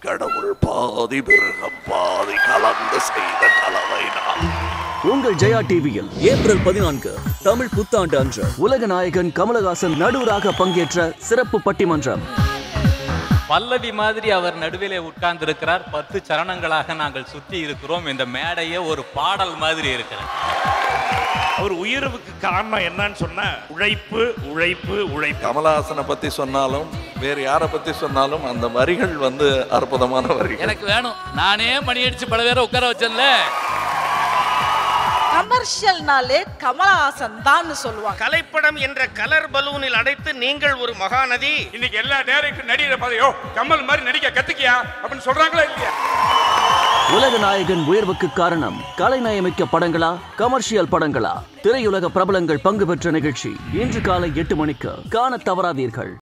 கடவுள் பாதி மிருகம் பாதி கலந்து செய்த கலவை நான் உங்கள் ஜெயா டிவியில் ஏப்ரல் பதினான்கு தமிழ் புத்தாண்டு அன்று உலக நாயகன் கமலஹாசன் நடுவராக பங்கேற்ற சிறப்பு பட்டிமன்றம் பல்லவி மாதிரி அவர் நடுவிலே உட்கார்ந்திருக்கிறார் பத்து சரணங்களாக நாங்கள் சுத்தி இருக்கிறோம் இந்த மேடையே ஒரு பாடல் மாதிரி இருக்கிறது அவர் உயர்வுக்கு காரணம் என்னன்னு சொன்னா உழைப்பு உழைப்பு உழைப்பு கமலஹாசனை பத்தி சொன்னாலும் வேறு யாரை பத்தி சொன்னாலும் அந்த வரிகள் வந்து அற்புதமான வரிகள் எனக்கு வேணும் நானே மணி அடிச்சு பல பேரை உட்கார வச்சேன்ல கமர்ஷியல்னாலே கமலஹாசன் தான் சொல்லுவாங்க கலைப்படம் என்ற கலர் பலூனில் அடைத்து நீங்கள் ஒரு மகாநதி இன்னைக்கு எல்லா டேரக்டர் நடிகரை பார்த்து யோ கமல் மாதிரி நடிக்க கத்துக்கியா அப்படின்னு சொல்றாங்களா இல்லையா உலக நாயகன் உயர்வுக்கு காரணம் கலைநயமிக்க படங்களா கமர்ஷியல் படங்களா திரையுலக பிரபலங்கள் பங்கு பெற்ற நிகழ்ச்சி இன்று காலை எட்டு மணிக்கு காண தவறாதீர்கள்